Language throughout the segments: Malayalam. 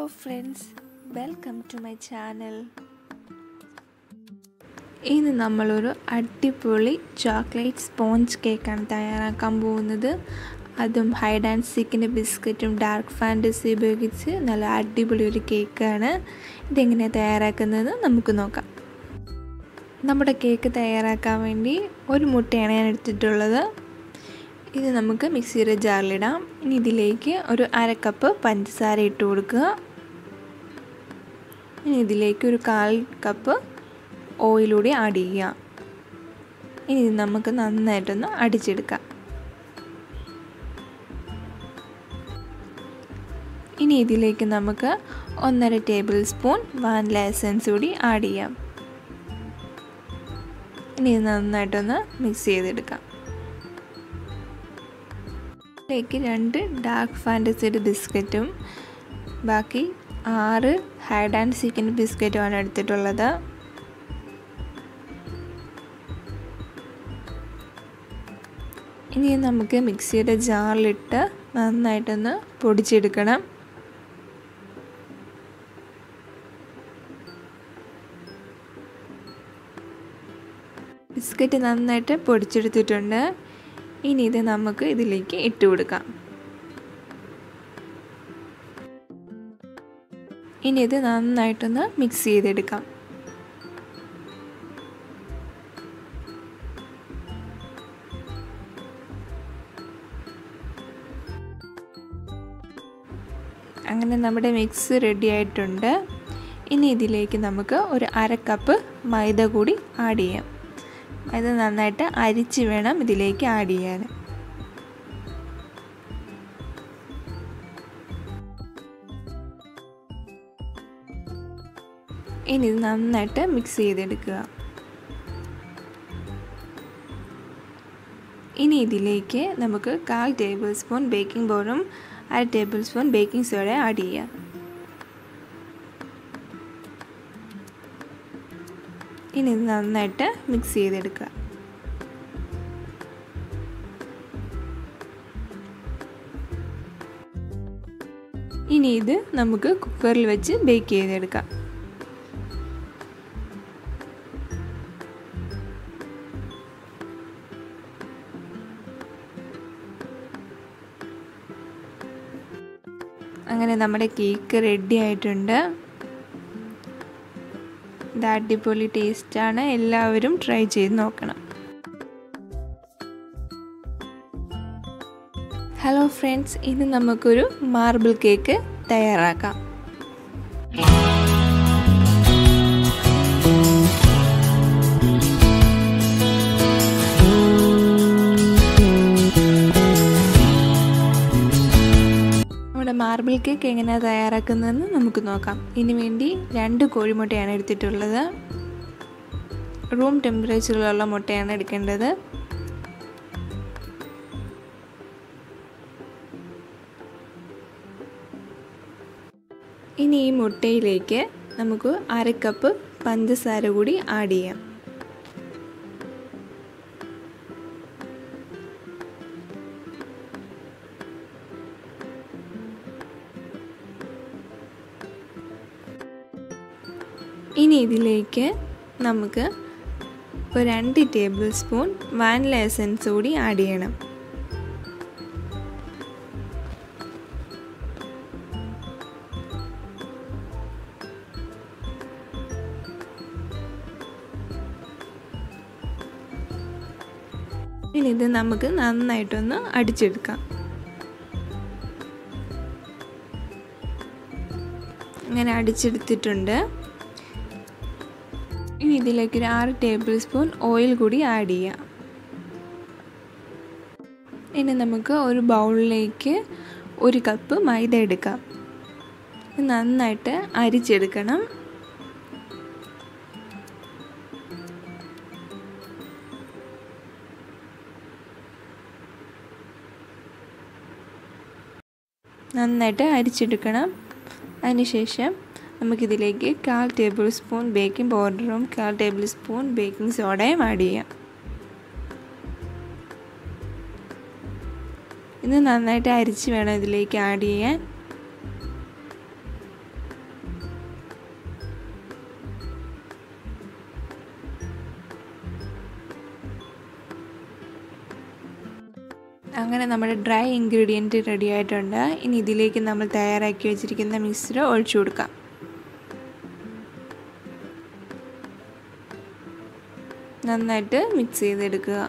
friends welcome to my channel ഇന്ന് നമ്മളൊരു അടിപൊളി ചോക്ലേറ്റ് സ്പോഞ്ച് കേക്കാണ് തയ്യാറാക്കാൻ പോകുന്നത് അതും ഹൈഡ് ആൻഡ് സീക്കിൻ്റെ ബിസ്ക്കറ്റും ഡാർക്ക് ഫാൻറ്റസി ഉപയോഗിച്ച് നല്ല അടിപൊളി ഒരു കേക്കാണ് ഇതെങ്ങനെയാണ് തയ്യാറാക്കുന്നത് നമുക്ക് നോക്കാം നമ്മുടെ കേക്ക് തയ്യാറാക്കാൻ വേണ്ടി ഒരു മുട്ടയാണ് ഞാൻ എടുത്തിട്ടുള്ളത് ഇത് നമുക്ക് മിക്സിയുടെ ജാറിലിടാം ഇനി ഇതിലേക്ക് ഒരു അര കപ്പ് പഞ്ചസാര ഇട്ട് കൊടുക്കുക ഇനി ഇതിലേക്ക് ഒരു കാൽ കപ്പ് ഓയിലൂടെ ആഡ് ചെയ്യുക ഇനി ഇത് നമുക്ക് നന്നായിട്ടൊന്ന് അടിച്ചെടുക്കാം ഇനി ഇതിലേക്ക് നമുക്ക് ഒന്നര ടേബിൾ സ്പൂൺ വാനില എസൻസ് കൂടി ആഡ് ചെയ്യാം ഇനി ഇത് നന്നായിട്ടൊന്ന് മിക്സ് ചെയ്തെടുക്കാം ഇതിലേക്ക് രണ്ട് ഡാർക്ക് ഫാൻറ്റസിയുടെ ബിസ്ക്കറ്റും ബാക്കി ആറ് ഹൈഡ് ആൻഡ് സീക്കിൻ്റെ ബിസ്ക്കറ്റുമാണ് എടുത്തിട്ടുള്ളത് ഇനി നമുക്ക് മിക്സിയുടെ ജാറിലിട്ട് നന്നായിട്ടൊന്ന് പൊടിച്ചെടുക്കണം ബിസ്ക്കറ്റ് നന്നായിട്ട് പൊടിച്ചെടുത്തിട്ടുണ്ട് ഇനി ഇത് നമുക്ക് ഇതിലേക്ക് ഇട്ട് കൊടുക്കാം ഇനി ഇത് നന്നായിട്ടൊന്ന് മിക്സ് ചെയ്തെടുക്കാം അങ്ങനെ നമ്മുടെ മിക്സ് റെഡി ആയിട്ടുണ്ട് ഇനി ഇതിലേക്ക് നമുക്ക് ഒരു അര കപ്പ് മൈദ കൂടി ആഡ് ചെയ്യാം ഇത് നന്നായിട്ട് അരിച്ച് വേണം ഇതിലേക്ക് ആഡ് ചെയ്യാൻ ഇനി ഇത് നന്നായിട്ട് മിക്സ് ചെയ്തെടുക്കുക ഇനി ഇതിലേക്ക് നമുക്ക് കാൽ ടേബിൾ സ്പൂൺ ബേക്കിംഗ് പൗഡറും അര tablespoon baking soda add ചെയ്യാം ഇനി ഇത് നന്നായിട്ട് മിക്സ് ചെയ്തെടുക്കുക ഇനി ഇത് നമുക്ക് കുക്കറിൽ വെച്ച് ബേക്ക് ചെയ്തെടുക്കാം അങ്ങനെ നമ്മുടെ കേക്ക് റെഡി ആയിട്ടുണ്ട് ഇത് അടിപൊളി ടേസ്റ്റാണ് എല്ലാവരും ട്രൈ ചെയ്ത് നോക്കണം ഹലോ ഫ്രണ്ട്സ് ഇത് നമുക്കൊരു മാർബിൾ കേക്ക് തയ്യാറാക്കാം നമ്മുടെ മാർബിൾ കേക്ക് എങ്ങനെയാണ് തയ്യാറാക്കുന്നതെന്ന് നമുക്ക് നോക്കാം ഇതിനു വേണ്ടി രണ്ട് കോഴിമുട്ടയാണ് എടുത്തിട്ടുള്ളത് റൂം ടെമ്പറേച്ചറിലുള്ള മുട്ടയാണ് എടുക്കേണ്ടത് ഇനി ഈ മുട്ടയിലേക്ക് നമുക്ക് അര കപ്പ് പഞ്ചസാര കൂടി ആഡ് ചെയ്യാം ഇനി ഇതിലേക്ക് നമുക്ക് ഒരു രണ്ട് ടേബിൾ സ്പൂൺ വാനില എസൻസ് കൂടി ആഡ് ചെയ്യണം ഇനി ഇത് നമുക്ക് നന്നായിട്ടൊന്ന് അടിച്ചെടുക്കാം അങ്ങനെ അടിച്ചെടുത്തിട്ടുണ്ട് ഇനി ഇതിലേക്ക് ഒരു ആറ് ടേബിൾ സ്പൂൺ ഓയിൽ കൂടി ആഡ് ചെയ്യാം ഇനി നമുക്ക് ഒരു ബൗളിലേക്ക് ഒരു കപ്പ് മൈദ എടുക്കാം നന്നായിട്ട് അരിച്ചെടുക്കണം നന്നായിട്ട് അരിച്ചെടുക്കണം അതിനുശേഷം നമുക്കിതിലേക്ക് കാൽ ടേബിൾ സ്പൂൺ ബേക്കിംഗ് പൗഡറും കാൽ ടേബിൾ സ്പൂൺ ബേക്കിംഗ് സോഡയും ആഡ് ചെയ്യാം ഇത് നന്നായിട്ട് അരിച്ച് വേണം ഇതിലേക്ക് ആഡ് ചെയ്യാൻ അങ്ങനെ നമ്മുടെ ഡ്രൈ ഇൻഗ്രീഡിയൻറ്റ് റെഡി ആയിട്ടുണ്ട് ഇനി ഇതിലേക്ക് നമ്മൾ തയ്യാറാക്കി വെച്ചിരിക്കുന്ന മിശ്രം ഒഴിച്ചു കൊടുക്കാം നന്നായിട്ട് മിക്സ് ചെയ്തെടുക്കുക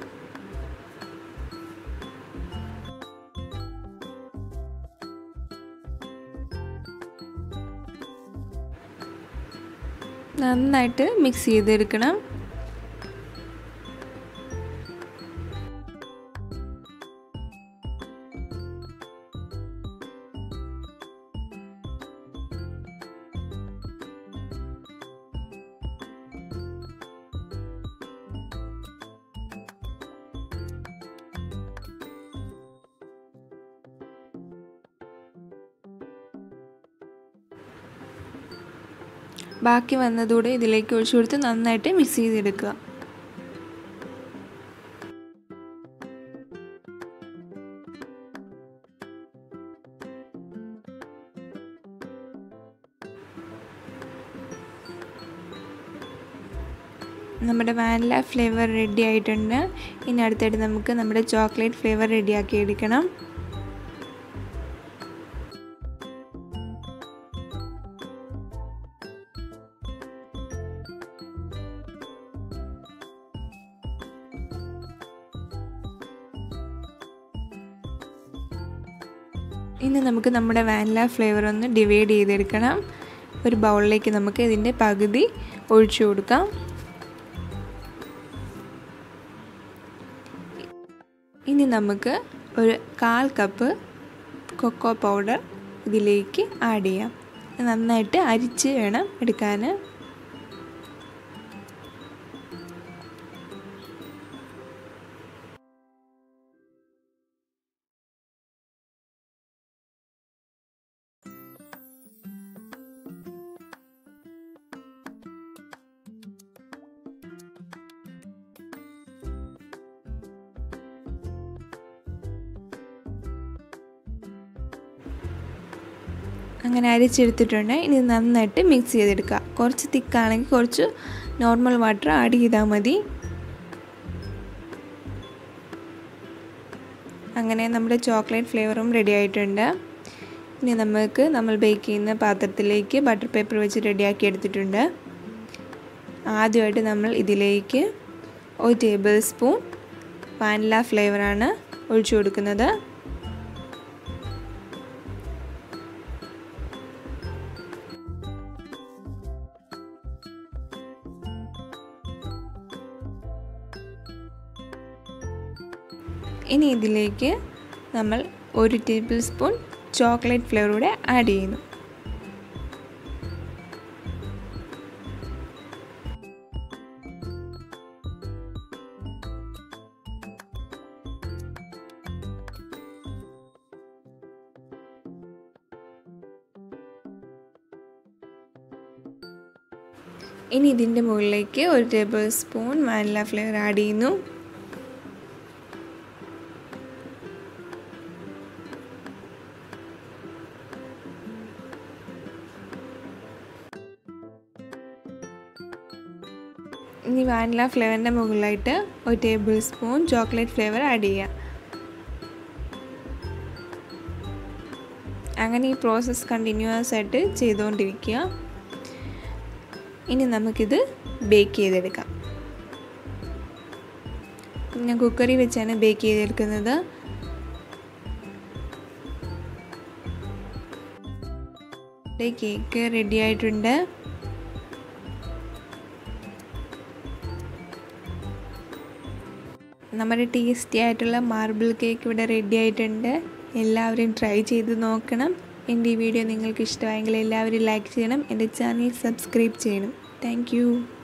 നന്നായിട്ട് മിക്സ് ചെയ്തെടുക്കണം ബാക്കി വന്നതൂടെ ഇതിലേക്ക് ഒഴിച്ചു കൊടുത്ത് നന്നായിട്ട് മിക്സ് ചെയ്തെടുക്കുക നമ്മുടെ വാനില ഫ്ലേവർ റെഡി ആയിട്ടുണ്ട് ഇനി അടുത്തായിട്ട് നമുക്ക് നമ്മുടെ ചോക്ലേറ്റ് ഫ്ലേവർ റെഡിയാക്കി എടുക്കണം ഇനി നമുക്ക് നമ്മുടെ വാനില ഫ്ലേവർ ഒന്ന് ഡിവൈഡ് ചെയ്തെടുക്കണം ഒരു ബൗളിലേക്ക് നമുക്ക് ഇതിൻ്റെ പകുതി ഒഴിച്ചു കൊടുക്കാം ഇനി നമുക്ക് ഒരു കാൽ കപ്പ് കൊക്കോ പൗഡർ ഇതിലേക്ക് ആഡ് ചെയ്യാം നന്നായിട്ട് അരിച്ച് വേണം എടുക്കാൻ അങ്ങനെ അരിച്ചെടുത്തിട്ടുണ്ട് ഇനി നന്നായിട്ട് മിക്സ് ചെയ്തെടുക്കുക കുറച്ച് തിക്കാണെങ്കിൽ കുറച്ച് നോർമൽ വാട്ടർ ആഡ് ചെയ്താൽ മതി അങ്ങനെ നമ്മുടെ ചോക്ലേറ്റ് ഫ്ലേവറും റെഡി ആയിട്ടുണ്ട് ഇനി നമുക്ക് നമ്മൾ ബേക്ക് ചെയ്യുന്ന പാത്രത്തിലേക്ക് ബട്ടർ പേപ്പർ വെച്ച് റെഡിയാക്കി എടുത്തിട്ടുണ്ട് ആദ്യമായിട്ട് നമ്മൾ ഇതിലേക്ക് ഒരു ടേബിൾ സ്പൂൺ വാനില ഫ്ലേവറാണ് ഒഴിച്ചു കൊടുക്കുന്നത് ഇനി ഇതിലേക്ക് നമ്മൾ ഒരു ടേബിൾ സ്പൂൺ ചോക്ലേറ്റ് ഫ്ലേവർ കൂടെ ആഡ് ചെയ്യുന്നു ഇനി ഇതിൻ്റെ മുകളിലേക്ക് ഒരു tablespoon vanilla flavour add ചെയ്യുന്നു ഇനി വാനില ഫ്ലേവറിൻ്റെ മുകളിലായിട്ട് ഒരു tablespoon chocolate flavour add ചെയ്യുക അങ്ങനെ ഈ പ്രോസസ്സ് കണ്ടിന്യൂസ് ആയിട്ട് ചെയ്തുകൊണ്ടിരിക്കുക ഇനി നമുക്കിത് ബേക്ക് ചെയ്തെടുക്കാം ഞാൻ കുക്കറിൽ വെച്ചാണ് ബേക്ക് ചെയ്തെടുക്കുന്നത് കേക്ക് റെഡി ആയിട്ടുണ്ട് നമ്മുടെ ടേസ്റ്റി ആയിട്ടുള്ള മാർബിൾ കേക്ക് ഇവിടെ റെഡി ആയിട്ടുണ്ട് എല്ലാവരും ട്രൈ ചെയ്ത് നോക്കണം എൻ്റെ ഈ വീഡിയോ നിങ്ങൾക്ക് ഇഷ്ടമായെങ്കിൽ എല്ലാവരും ലൈക്ക് ചെയ്യണം എൻ്റെ ചാനൽ സബ്സ്ക്രൈബ് ചെയ്യണം താങ്ക്